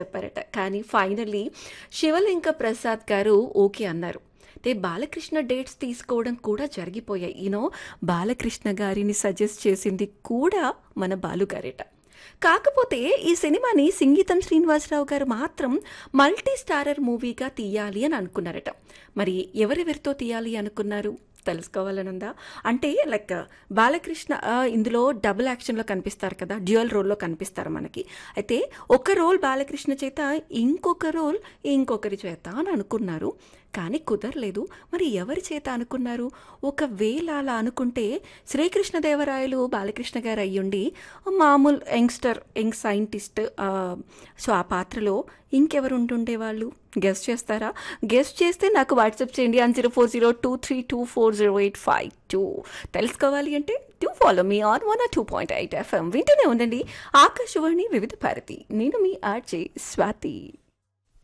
చెప్పారట. కానీ ఫైనల్లీ శివలింక ప్రసాద్ గారు ఓకే అన్నారు. అయితే బాలకృష్ణ డేట్స్ తీసుకోవడం కూడా జరిగిపోయాయి. యూ నో బాలకృష్ణ గారిని సజెస్ట్ చేసింది కూడా మన బాలుగారేట. కాకపోతే ఈ సినిమాని సింగీతం శ్రీనివాసరావు గారు మాత్రం మల్టీ స్టారర్ మూవీగా తీయాలి అని అనుకున్నారట. మరి ఎవరెవరితో తీయాలి అనుకున్నారు? తెలుసుకోవాలనుందా? అంటే లైక్ బాలకృష్ణ ఆహ్, ఇందులో డబుల్ యాక్షన్‌లో కనిపిస్తారు కదా! డ్యూయల్ రోల్‌లో కనిపిస్తారు మనకి. అయితే ఒక రోల్ బాలకృష్ణ చేత, ఇంకొక రోల్ ఇంకొకరి చేత అని అనుకున్నారు. కానీ కుదరలేదు. మరి ఎవరి చేత అనుకున్నారు? ఒకవేళ అలా అనుకుంటే శ్రీకృష్ణదేవరాయలు బాలకృష్ణ గారు అయ్యుండి మామూలు youngster, young scientist ah, so, ఆ పాత్రలో ఇంకెవరు ఉంటుండేవాళ్ళు? గెస్ చేస్తారా? గెస్ చేస్తే నాకు వాట్సాప్ చేయండి ఆన్ 040223240852 తెలుసుకోవాలి అంటే do follow me on 102.8 FM వింటూనే ఉండండి. ఆకాశవాణి వివిధ భారతి. నేను మీ ఆర్‌జే స్వాతి.